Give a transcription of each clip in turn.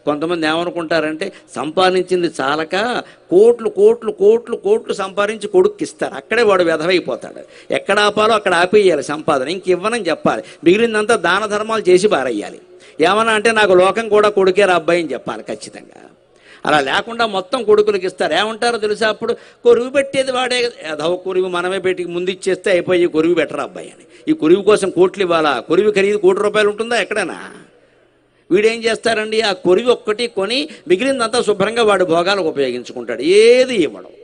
కొంతమంది ఏమనుకుంటారంటే సంపాదించింది చాలక కోట్లు కోట్లు కోట్లు కోట్లు సంపాదించి కొడుక్కి ఇస్తారు అక్కడే వాడు వెధవైపోతాడు ఎక్కడ ఆపాలో అక్కడ ఆపేయాలి సంపాదన ఇంక ఇవ్వనని చెప్పాలి మిగిలిందంతా దాన ధర్మాలు చేసి పారేయాలి ఏమన్నా అంటే నాకు లోకం కూడా కొడుకే రా అబ్బాయి అని చెప్పాలి ఖచ్చితంగా అలా లేకుండా మొత్తం కొడుకులకి ఇస్తారు ఏమంటారో తెలుసా అప్పుడు కొరువు పెట్టేది వాడే ఏదో కొరువు మనమే పెట్టి ముందు ఇచ్చేస్తే అయిపోయి కొరువు పెట్టరా అబ్బాయి అని ఈ కొరువు కోసం కోట్లు ఇవ్వాలా కొరువు ఖరీదు కోటి రూపాయలు ఉంటుందా ఎక్కడైనా వీడేం చేస్తారండి ఆ కొరివి ఒక్కటి కొని మిగిలిందంతా శుభ్రంగా వాడు భోగాలకు ఉపయోగించుకుంటాడు ఏది ఇవ్వడం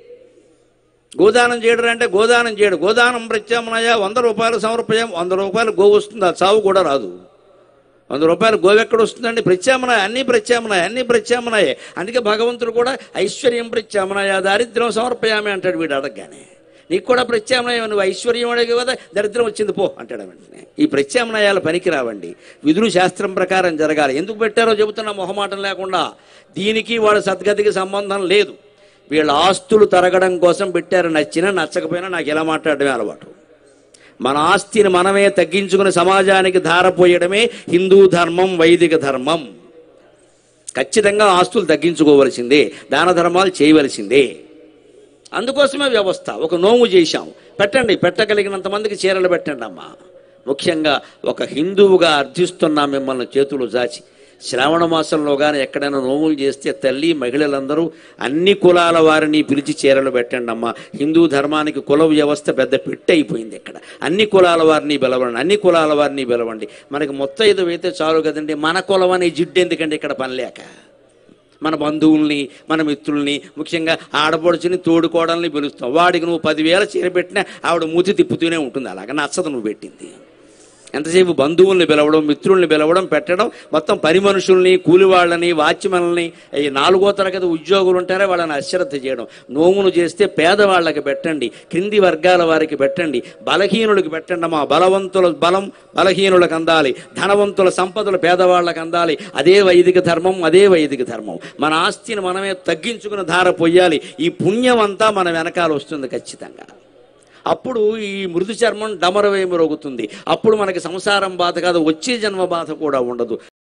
గోదానం చేయడం అంటే గోదానం చేయడు గోదానం ప్రత్యామ్నాయ వంద రూపాయలు సమర్పయం వంద రూపాయలు గో వస్తుంది ఆ చావు కూడా రాదు వంద రూపాయలు గోవెక్కడ వస్తుందండి ప్రత్యామ్నాయ అన్ని ప్రత్యామ్నాయ అన్ని ప్రత్యామ్నాయే అందుకే భగవంతుడు కూడా ఐశ్వర్యం ప్రత్యామ్నాయ దారిద్ర్యం సమర్పయామి అంటాడు వీడు అడగగానే నీకు కూడా ప్రత్యామ్నాయం నువ్వు ఐశ్వర్యం అడిగే కదా దరిద్రం వచ్చింది పో అంటాడు వెంటనే ఈ ప్రత్యామ్నాయాలు పనికి రావండి విధులు శాస్త్రం ప్రకారం జరగాలి ఎందుకు పెట్టారో చెబుతున్నా మొహమాటం లేకుండా దీనికి వాళ్ళ సద్గతికి సంబంధం లేదు వీళ్ళ ఆస్తులు తరగడం కోసం పెట్టారు నచ్చినా నచ్చకపోయినా నాకు ఎలా మాట్లాడడమే అలవాటు మన ఆస్తిని మనమే తగ్గించుకుని సమాజానికి ధారపోయడమే హిందూ ధర్మం వైదిక ధర్మం ఖచ్చితంగా ఆస్తులు తగ్గించుకోవలసిందే దాన ధర్మాలు చేయవలసిందే అందుకోసమే వ్యవస్థ ఒక నోము చేశాం పెట్టండి పెట్టగలిగినంత మందికి చీరలు పెట్టండి అమ్మా ముఖ్యంగా ఒక హిందువుగా అర్థిస్తున్నా మిమ్మల్ని చేతులు జాచి శ్రావణ మాసంలో కానీ ఎక్కడైనా నోములు చేస్తే తల్లి మహిళలందరూ అన్ని కులాల వారిని పిలిచి చీరలు పెట్టండి అమ్మా హిందూ ధర్మానికి కుల వ్యవస్థ పెద్ద పెట్టి అయిపోయింది ఇక్కడ అన్ని కులాల వారిని పిలవండి అన్ని కులాల వారిని పిలవండి మనకి మొత్తం ఇది అయితే చాలు కదండి మన కులం అనే జిడ్డు ఎందుకండి ఇక్కడ పనిలేక మన బంధువుల్ని మన మిత్రుల్ని ముఖ్యంగా ఆడపడుచుని తోడుకోవడాన్ని పిలుస్తాం వాడికి నువ్వు పదివేల చీర పెట్టినా ఆవిడ మూతి తిప్పుతూనే ఉంటుంది అలాగ నచ్చదు నువ్వు పెట్టింది ఎంతసేపు బంధువుల్ని పిలవడం మిత్రుల్ని పిలవడం పెట్టడం మొత్తం పని మనుషుల్ని కూలివాళ్ళని వాచ్మెన్లని ఈ నాలుగో తరగతి ఉద్యోగులు ఉంటారే వాళ్ళని అశ్రద్ధ చేయడం నోమును చేస్తే పేదవాళ్ళకి పెట్టండి క్రింది వర్గాల వారికి పెట్టండి బలహీనుడికి పెట్టండి మా బలవంతుల బలం బలహీనులకు అందాలి ధనవంతుల సంపదలు పేదవాళ్ళకి అందాలి అదే వైదిక ధర్మం అదే వైదిక ధర్మం మన ఆస్తిని మనమే తగ్గించుకుని ధార పొయ్యాలి ఈ పుణ్యం అంతా మన వెనకాల వస్తుంది ఖచ్చితంగా అప్పుడు ఈ మృదు చర్మం డమరవేమి రోగుతుంది అప్పుడు మనకి సంసారం బాధ కాదు వచ్చే జన్మ బాధ కూడా ఉండదు